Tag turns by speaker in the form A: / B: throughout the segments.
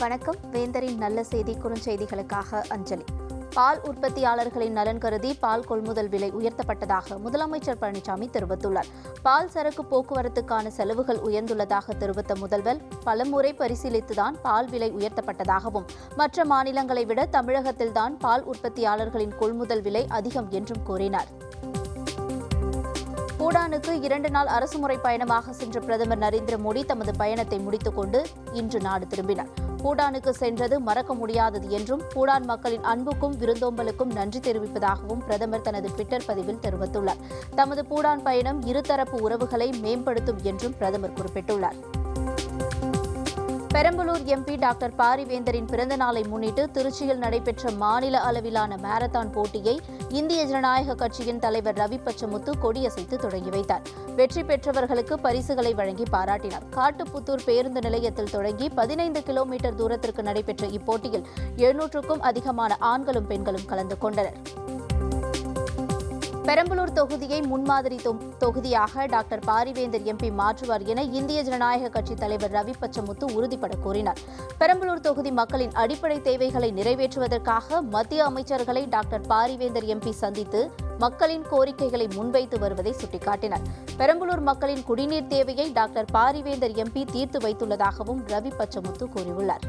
A: வணக்கம் வேந்தரின் நல்ல செய்தி குறுஞ்செய்திகளுக்காக அஞ்சலி பால் உற்பத்தியாளர்களின் நலன் கருதி பால் கொள்முதல் விலை உயர்த்தப்பட்டதாக முதலமைச்சர் பழனிசாமி தெரிவித்துள்ளார் பால் சரக்கு போக்குவரத்துக்கான செலவுகள் உயர்ந்துள்ளதாக தெரிவித்த முதல்வர் பலமுறை பரிசீலித்துதான் பால் விலை உயர்த்தப்பட்டதாகவும் மற்ற மாநிலங்களை விட தமிழகத்தில்தான் பால் உற்பத்தியாளர்களின் கொள்முதல் விலை அதிகம் என்றும் கூறினார் பூடானுக்கு இரண்டு நாள் அரசுமுறை பயணமாக சென்ற பிரதமர் நரேந்திர மோடி தமது பயணத்தை முடித்துக் கொண்டு இன்று நாடு திரும்பினார் பூடானுக்கு சென்றது மறக்க முடியாதது என்றும் பூடான் மக்களின் அன்புக்கும் விருந்தோம்பலுக்கும் நன்றி தெரிவிப்பதாகவும் பிரதமர் தனது ட்விட்டர் பதிவில் தெரிவித்துள்ளார் தமது பூடான் பயணம் இருதரப்பு உறவுகளை மேம்படுத்தும் என்றும் பிரதமர் குறிப்பிட்டுள்ளார் பெரம்பலூர் எம்பி டாக்டர் பாரிவேந்தரின் பிறந்த நாளை முன்னிட்டு திருச்சியில் நடைபெற்ற மாநில அளவிலான மாரத்தான் போட்டியை இந்திய ஜனநாயக கட்சியின் தலைவர் ரவி பச்சமுத்து கொடியசைத்து தொடங்கி வைத்தார் வெற்றி பெற்றவர்களுக்கு பரிசுகளை வழங்கி பாராட்டினார் காட்டுப்புத்தூர் பேருந்து நிலையத்தில் தொடங்கி பதினைந்து கிலோமீட்டர் தூரத்திற்கு நடைபெற்ற இப்போட்டியில் எழுநூற்றுக்கும் அதிகமான ஆண்களும் பெண்களும் கலந்து கொண்டனர் பெரம்பலூர் தொகுதியை முன்மாதிரி தொ- தொகுதியாக டாக்டர் பாரிவேந்தர் எம்பி மாற்றுவார் என இந்திய ஜனநாயக கட்சி தலைவர் ரவி பச்சமுத்து உறுதிபட கூறினார் பெரம்பலூர் தொகுதி மக்களின் அடிப்படை தேவைகளை நிறைவேற்றுவதற்காக மத்திய அமைச்சர்களை டாக்டர் பாரிவேந்தர் எம்பி சந்தித்து மக்களின் கோரிக்கைகளை முன்வைத்து வருவதை சுட்டிக்காட்டினார் பெரம்பலூர் மக்களின் குடிநீர் தேவையை டாக்டர் பாரிவேந்தர் எம்பி தீர்த்து வைத்துள்ளதாகவும் ரவி பச்சமுத்து கூறியுள்ளார்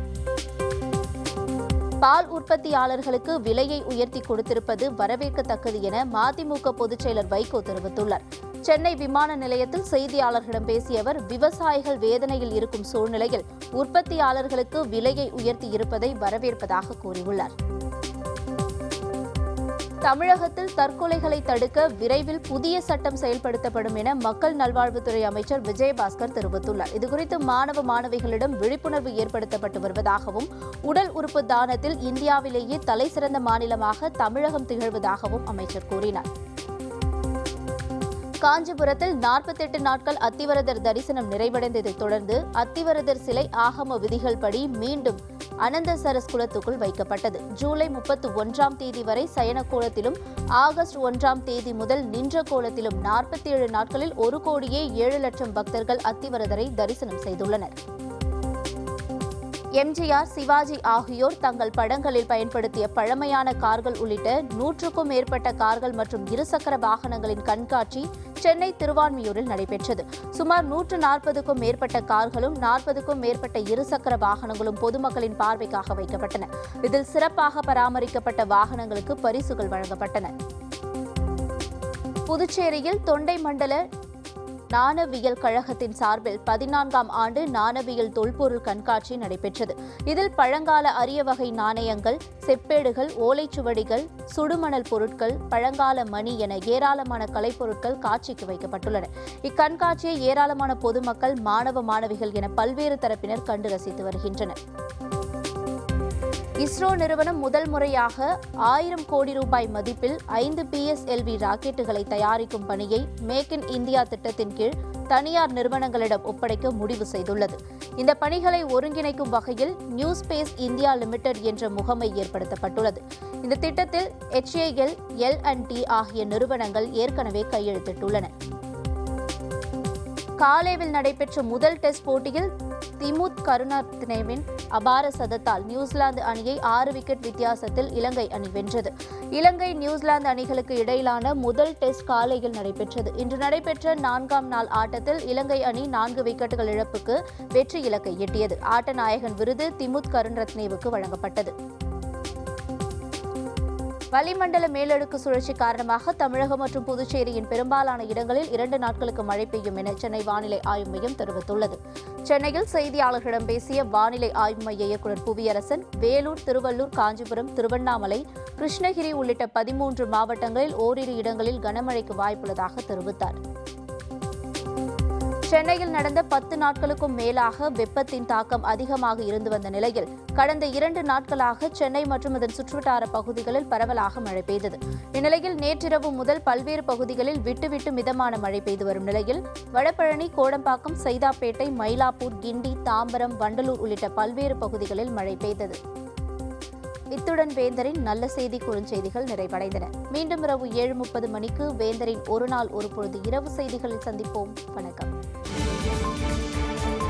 A: பால் உற்பத்தியாளர்களுக்கு விலையை உயர்த்தி கொடுத்திருப்பது வரவேற்கத்தக்கது என மதிமுக பொதுச் செயலர் வைகோ தெரிவித்துள்ளார் சென்னை விமான நிலையத்தில் செய்தியாளர்களிடம் பேசிய அவர் விவசாயிகள் வேதனையில் இருக்கும் சூழ்நிலையில் உற்பத்தியாளர்களுக்கு விலையை உயர்த்தி இருப்பதை வரவேற்பதாக கூறியுள்ளார் தமிழகத்தில் தற்கொலைகளை தடுக்க விரைவில் புதிய சட்டம் செயல்படுத்தப்படும் என மக்கள் நல்வாழ்வுத்துறை அமைச்சர் விஜயபாஸ்கர் தெரிவித்துள்ளார் இதுகுறித்து மாணவ மாணவிகளிடம் விழிப்புணர்வு ஏற்படுத்தப்பட்டு வருவதாகவும் உடல் உறுப்பு தானத்தில் இந்தியாவிலேயே தலைசிறந்த மாநிலமாக தமிழகம் திகழ்வதாகவும் அமைச்சர் கூறினார் காஞ்சிபுரத்தில் 48 நாட்கள் அத்திவரதர் தரிசனம் நிறைவடைந்ததைத் தொடர்ந்து அத்திவரதர் சிலை ஆகம விதிகள் படி மீண்டும் அனந்த சரஸ் குளத்துக்குள் வைக்கப்பட்டது ஜூலை முப்பத்து ஒன்றாம் தேதி வரை சயன கோலத்திலும் ஆகஸ்ட் ஒன்றாம் தேதி முதல் நின்ற கோலத்திலும் 47 நாட்களில் ஒரு கோடியே ஏழு லட்சம் பக்தர்கள் அத்திவரதரை தரிசனம் செய்துள்ளனர் எம்ஜிஆர் சிவாஜி ஆகியோர் தங்கள் படங்களில் பயன்படுத்திய பழமையான கார்கள் உள்ளிட்ட நூற்றுக்கும் மேற்பட்ட கார்கள் மற்றும் இருசக்கர வாகனங்களின் கண்காட்சி சென்னை திருவான்மியூரில் நடைபெற்றது சுமார் நூற்று நாற்பதுக்கும் மேற்பட்ட கார்களும் நாற்பதுக்கும் மேற்பட்ட இருசக்கர வாகனங்களும் பொதுமக்களின் பார்வைக்காக வைக்கப்பட்டன இதில் சிறப்பாக பராமரிக்கப்பட்ட வாகனங்களுக்கு பரிசுகள் வழங்கப்பட்டன புதுச்சேரியில் தொண்டை மண்டல நாணவியல் கழகத்தின் சார்பில் பதினான்காம் ஆண்டு நாணவியல் தொல்பொருள் கண்காட்சி நடைபெற்றது இதில் பழங்கால அரிய வகை நாணயங்கள் செப்பேடுகள் ஓலைச்சுவடிகள் சுடுமணல் பொருட்கள் பழங்கால மணி என ஏராளமான கலைப்பொருட்கள் காட்சிக்கு வைக்கப்பட்டுள்ளன இக்கண்காட்சியை ஏராளமான பொதுமக்கள் மாணவ மாணவிகள் என பல்வேறு தரப்பினர் கண்டு ரசித்து வருகின்றனர் இஸ்ரோ நிறுவனம் முதல் முறையாக ஆயிரம் கோடி ரூபாய் மதிப்பில் ஐந்து பிஎஸ்எல்வி ராக்கெட்டுகளை தயாரிக்கும் பணியை மேக் இன் இந்தியா திட்டத்தின் கீழ் தனியார் நிறுவனங்களிடம் ஒப்படைக்க முடிவு செய்துள்ளது இந்த பணிகளை ஒருங்கிணைக்கும் வகையில் நியூ ஸ்பேஸ் இந்தியா லிமிடெட் என்ற முகமை ஏற்படுத்தப்பட்டுள்ளது இந்த திட்டத்தில் HAL எல் அண்ட் டி ஆகிய நிறுவனங்கள் ஏற்கனவே கையெழுத்திட்டுள்ளன காலேவில் நடைபெற்ற முதல் டெஸ்ட் போட்டியில் திமுத் கருணாரத்னேவின் அபார சதத்தால் நியூசிலாந்து அணியை ஆறு விக்கெட் வித்தியாசத்தில் இலங்கை அணி வென்றது இலங்கை நியூசிலாந்து அணிகளுக்கு இடையிலான முதல் டெஸ்ட் காலையில் நடைபெற்றது இன்று நடைபெற்ற நான்காம் நாள் ஆட்டத்தில் இலங்கை அணி நான்கு விக்கெட்டுகள் இழப்புக்கு வெற்றி இலக்கை எட்டியது ஆட்ட நாயகன் விருது திமுத் கருணரத்னேவுக்கு வழங்கப்பட்டது வளிமண்டல மேலடுக்கு சுழற்சி காரணமாக தமிழகம் மற்றும் புதுச்சேரியின் பெரும்பாலான இடங்களில் இரண்டு நாட்களுக்கு மழை பெய்யும் என சென்னை வானிலை ஆய்வு மையம் தெரிவித்துள்ளது சென்னையில் செய்தியாளர்களிடம் பேசிய வானிலை ஆய்வு மைய இயக்குநர் புவியரசன் வேலூர் திருவள்ளூர் காஞ்சிபுரம் திருவண்ணாமலை கிருஷ்ணகிரி உள்ளிட்ட பதிமூன்று மாவட்டங்களில் ஓரிரு இடங்களில் கனமழைக்கு வாய்ப்புள்ளதாக தெரிவித்தார் சென்னையில் நடந்த பத்து நாட்களுக்கும் மேலாக வெப்பத்தின் தாக்கம் அதிகமாக இருந்து வந்த நிலையில் கடந்த இரண்டு நாட்களாக சென்னை மற்றும் அதன் சுற்றுவட்டார பகுதிகளில் பரவலாக மழை பெய்தது இந்நிலையில் நேற்றிரவு முதல் பல்வேறு பகுதிகளில் விட்டுவிட்டு மிதமான மழை பெய்து வரும் நிலையில் வடபழனி கோடம்பாக்கம் சைதாப்பேட்டை மயிலாப்பூர் கிண்டி தாம்பரம் வண்டலூர் உள்ளிட்ட பல்வேறு பகுதிகளில் மழை பெய்தது இத்துடன் வேந்தரின் நல்ல செய்தி குறுஞ்செய்திகள் நிறைவடைந்தன மீண்டும் இரவு ஏழு முப்பது மணிக்கு வேந்தரின் ஒரு நாள் ஒரு பொழுது இரவு செய்திகளில் சந்திப்போம் வணக்கம்